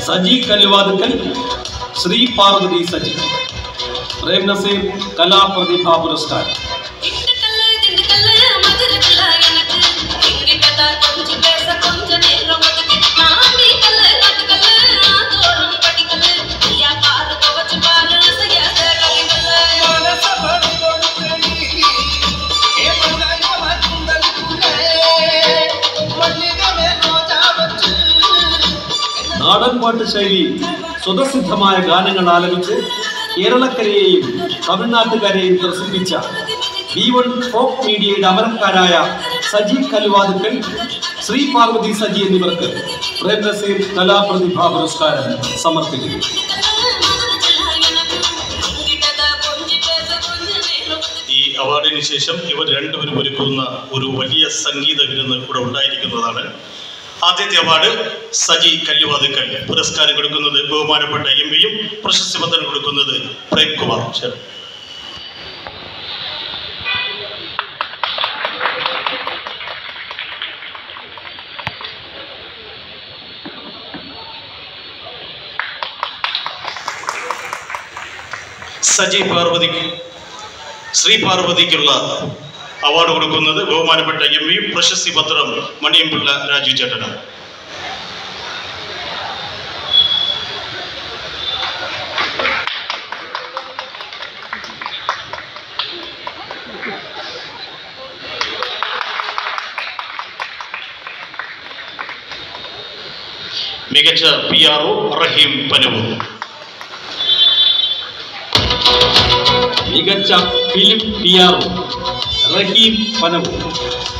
സജി കല്ലുവാതുക്കൽ ശ്രീ പാർവതി സജി പ്രേം നസീർ കലാപ്രതിഭാ പുരസ്കാരം திண்டுக்கல்லு திண்டுக்கல்லு மதுரக்கல்ல எனக்கு எங்கிட்டதா கொஞ்சம் பேச கொஞ்ச நேரம் ஒதுக்கு மாமி கல்லு நாட்டுக்கல்லு ஆதோரம் படிக்கல்லு ஐயா பாரு துவச்சு பாரு செய்யாத கலிக்கல்லு മനസ്സ പണികൊടുത്തടി ഏ മംഗള കുന്തലിക്കുലേ മല്ലികമേ റോജാ വച്ച് നാടൻ പാട്ട് ശൈലി സ്വതസിദ്ധമായ ഗാനങ്ങൾ ആലപിച്ച് കേരളക്കരയെയും തമിഴ്നാട്ടുകാരെയും പ്രസിദ്ധിച്ച ബി വൺ ഫോക്ക് മീഡിയയുടെ അമരക്കാരായ സജി കല്ലുവാതുക്കൽ ശ്രീ പാർവതി സജി എന്നിവർക്ക് പ്രേം നസീർ കലാപ്രതിഭാ പുരസ്കാരം സമർപ്പിക്കുന്നു எங்கிட்டதா கொஞ்சம் பேச கொஞ்ச நேரம் ஒதுக்கு ഈ അവാർഡിന് ശേഷം ഇവർ രണ്ടുപേരും ഒരുക്കുന്ന ഒരു വലിയ സംഗീത വിരുന്ന് ഇവിടെ ഉണ്ടായിരിക്കുന്നതാണ് ആദ്യത്തെ അവാർഡ് സജി കല്ലുവാതുക്കൽ പുരസ്കാരം കൊടുക്കുന്നത് ബഹുമാനപ്പെട്ട എം പിയും പ്രശസ്തി പത്രം കൊടുക്കുന്നത് പ്രേംകുമാർ ശരി സജി പാർവതിക്ക് ശ്രീ പാർവതിക്കുള്ള അവാർഡ് കൊടുക്കുന്നത് ബഹുമാനപ്പെട്ട എം വി പ്രശസ്തി പത്രം മണിയമ്പിള്ള രാജു ചേട്ടനാണ് മികച്ച P R O Raheem Panavoor മികച്ച film P R Raheem Panavoor